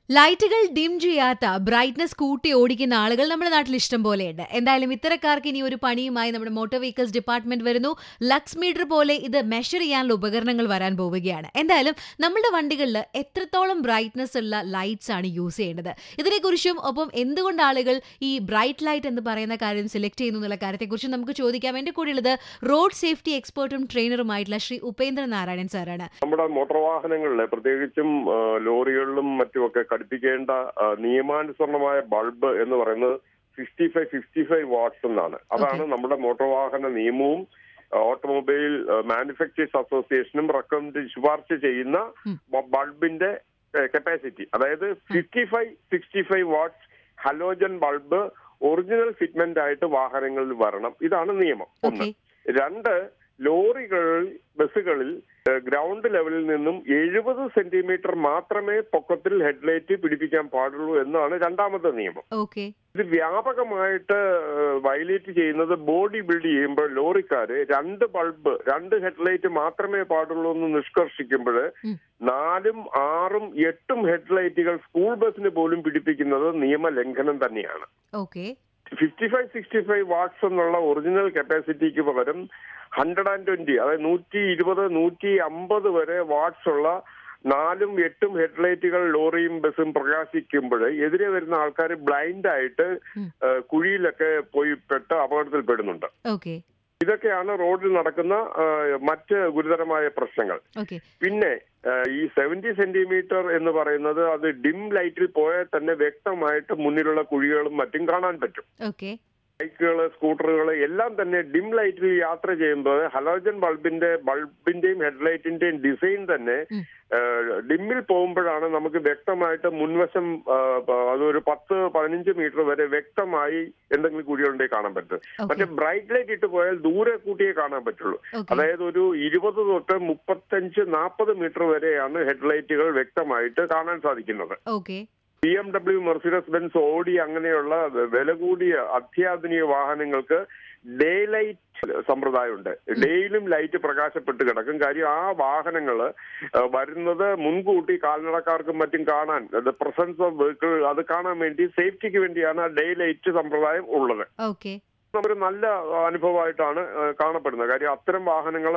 ലൈറ്റുകൾ ഡിം ചെയ്യാത്ത ബ്രൈറ്റ്നസ് കൂട്ടി ഓടിക്കുന്ന ആളുകൾ നമ്മുടെ നാട്ടിൽ ഇഷ്ടം പോലെയുണ്ട് എന്തായാലും ഇത്തരക്കാർക്ക് ഇനി ഒരു പണിയുമായി നമ്മുടെ മോട്ടോർ വെഹിക്കിൾസ് ഡിപ്പാർട്ട്മെന്റ് വരുന്നു ലക്സ് മീറ്റർ പോലെ ഇത് മെഷർ ചെയ്യാനുള്ള ഉപകരണങ്ങൾ വരാൻ പോവുകയാണ് എന്തായാലും നമ്മുടെ വണ്ടികളിൽ എത്രത്തോളം ബ്രൈറ്റ്നസ് ഉള്ള ലൈറ്റ്സ് ആണ് യൂസ് ചെയ്യേണ്ടത് ഇതിനെക്കുറിച്ചും ഒപ്പം എന്തുകൊണ്ട് ആളുകൾ ഈ ബ്രൈറ്റ് ലൈറ്റ് എന്ന് പറയുന്ന കാര്യം സെലക്ട് ചെയ്യുന്നു എന്നുള്ള കാര്യത്തെക്കുറിച്ചും നമുക്ക് ചോദിക്കാം എന്റെ കൂടെയുള്ളത് റോഡ് സേഫ്റ്റി എക്സ്പേർട്ടും ട്രെയിനറുമായിട്ടുള്ള ശ്രീ ഉപേന്ദ്ര നാരായണൻ സാറാണ് നമ്മുടെ മോട്ടോർ വാഹനങ്ങളിൽ പ്രത്യേകിച്ചും ആ, ലോറികളിലും മറ്റുമൊക്കെ ഘടിപ്പിക്കേണ്ട ആ, നിയമാനുസൃതമായ ബൾബ് എന്ന് പറയുന്നത് sixty five fifty five watts എന്നാണ് അതാണ് നമ്മുടെ മോട്ടോർ വാഹന നിയമവും ഓട്ടോമൊബൈൽ മാനുഫാക്ചേഴ്സ് അസോസിയേഷനും റെക്കമെൻഡ് ശുപാർശ ചെയ്യുന്ന ഉം. ബ- ബൾബിന്റെ കപ്പാസിറ്റി അതായത് fifty five sixty five watts halogen bulb original fitment ആയിട്ട് വാഹനങ്ങളിൽ വരണം ഇതാണ് നിയമം ഒന്ന് ഓക്കെ രണ്ട് ലോറികളിൽ ബസ്സുകളിൽ ഏഹ്, ഗ്രൗണ്ട് ലെവലിൽ നിന്നും എഴുപത് സെന്റിമീറ്റർ മാത്രമേ പൊക്കത്തിൽ ഹെഡ്ലൈറ്റ് പിടിപ്പിക്കാൻ പാടുള്ളൂ എന്നാണ് രണ്ടാമത്തെ നിയമം ഓക്കെ ഇത് വ്യാപകമായിട്ട് വയലേറ്റ് ചെയ്യുന്നത് ബോഡി ബിൽഡ് ചെയ്യുമ്പോൾ ലോറിക്കാര് രണ്ട് ബൾബ് രണ്ട് ഹെഡ്ലൈറ്റ് മാത്രമേ പാടുള്ളൂ എന്ന് നിഷ്കർഷിക്കുമ്പോൾ ഉം. നാലും ആറും എട്ടും ഹെഡ്ലൈറ്റുകൾ സ്കൂൾ ബസ്സിന് പോലും പിടിപ്പിക്കുന്നത് നിയമലംഘനം തന്നെയാണ് okay fifty five sixty five watts എന്നുള്ള ഒറിജിനൽ കപ്പാസിറ്റിക്ക് പകരം ഹൺഡ്രഡ് ആൻഡ് ട്വന്റി അതായത് നൂറ്റി ഇരുപത് നൂറ്റി അമ്പത് വരെ വാട്ട്സ് ഉള്ള നാലും എട്ടും ഹെഡ്ലൈറ്റുകൾ ലോറിയും ബസ്സും പ്രകാശിക്കുമ്പോൾ എതിരെ വരുന്ന ആൾക്കാർ ബ്ലൈൻഡ് ആയിട്ട് ഉം. ഏഹ്, കുഴിയിലൊക്കെ പോയി പെട്ട് അപകടത്തിൽപ്പെടുന്നുണ്ട് ഓക്കെ ഇതൊക്കെയാണ് റോഡിൽ നടക്കുന്ന ഏഹ്, മറ്റ് ഗുരുതരമായ പ്രശ്നങ്ങൾ ഓക്കെ പിന്നെ ഏഹ്, ഈ സെവന്റി സെന്റിമീറ്റർ എന്ന് പറയുന്നത് അത് ഡിം ലൈറ്റിൽ പോയാൽ തന്നെ വ്യക്തമായിട്ട് മുന്നിലുള്ള കുഴികളും മറ്റും കാണാൻ പറ്റും ഓക്കെ ബൈക്കുകൾ സ്കൂട്ടറുകൾ എല്ലാം തന്നെ ഡിം ലൈറ്റിൽ യാത്ര ചെയ്യുമ്പോൾ ഹലോജൻ ബൾബിന്റെ ബൾബിന്റെയും ഹെഡ്ലൈറ്റിന്റെയും ഡിസൈൻ തന്നെ ഉം. ഡിമ്മിൽ പോകുമ്പോഴാണ് നമുക്ക് വ്യക്തമായിട്ട് മുൻവശം ആ, പ- അതൊരു പത്ത് പതിനഞ്ച് മീറ്റർ വരെ വ്യക്തമായി എന്തെങ്കിലും കുഴികളുണ്ടെങ്കിൽ കാണാൻ പറ്റും ഓക്കെ മറ്റേ ബ്രൈറ്റ് ലൈറ്റ് ഇട്ട് പോയാൽ ദൂരെ കൂട്ടിയേ കാണാൻ പറ്റുള്ളൂ ഓക്കെ അതായത് ഒരു ഇരുപത് തൊട്ട് മുപ്പത്തഞ്ച് നാൽപ്പത് മീറ്റർ വരെയാണ് ഹെഡ്ലൈറ്റുകൾ വ്യക്തമായിട്ട് കാണാൻ സാധിക്കുന്നത് okay B M W Mercedes Benz ഓടി അങ്ങനെയുള്ള വില കൂടിയ അത്യാധുനിക വാഹനങ്ങൾക്ക് ഡേ ലൈറ്റ് സമ്പ്രദായമുണ്ട് ഡേയിലും ലൈറ്റ് പ്രകാശപ്പെട്ട് കിടക്കും കാര്യം ആ വാഹനങ്ങൾ വരുന്നത് മുൻകൂട്ടി കാൽനടക്കാർക്കും മറ്റും കാണാൻ പ്രസൻസ് ഓഫ് വെഹിക്കിൾ അത് കാണാൻ വേണ്ടി സേഫ്റ്റിക്ക് വേണ്ടിയാണ് ആ ഡേ ലൈറ്റ് സമ്പ്രദായം ഉള്ളത് ഓക്കെ ഒരു നല്ല അനുഭവമായിട്ടാണ് ഏഹ്, കാണപ്പെടുന്നത് കാര്യം അത്തരം വാഹനങ്ങൾ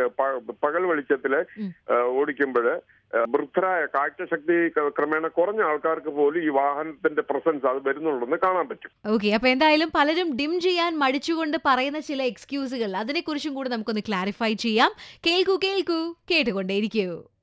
പകൽ വെളിച്ചത്തില് ഉം. ഓടിക്കുമ്പോൾ വൃദ്ധരായ കാഴ്ചശക്തി ക- ക്രമേണ കുറഞ്ഞ ആൾക്കാർക്ക് പോലും ഈ വാഹനത്തിന്റെ പ്രസൻസ് അത് വരുന്നുണ്ടെന്ന് കാണാൻ പറ്റും ഓക്കെ അപ്പൊ എന്തായാലും പലരും ഡിം ചെയ്യാൻ മടിച്ചുകൊണ്ട് പറയുന്ന ചില എക്സ്ക്യൂസുകൾ അതിനെക്കുറിച്ചും കൂടെ നമുക്കൊന്ന് ക്ലാരിഫൈ ചെയ്യാം കേൾക്കൂ കേൾക്കൂ കേട്ടുകൊണ്ടേയിരിക്കൂ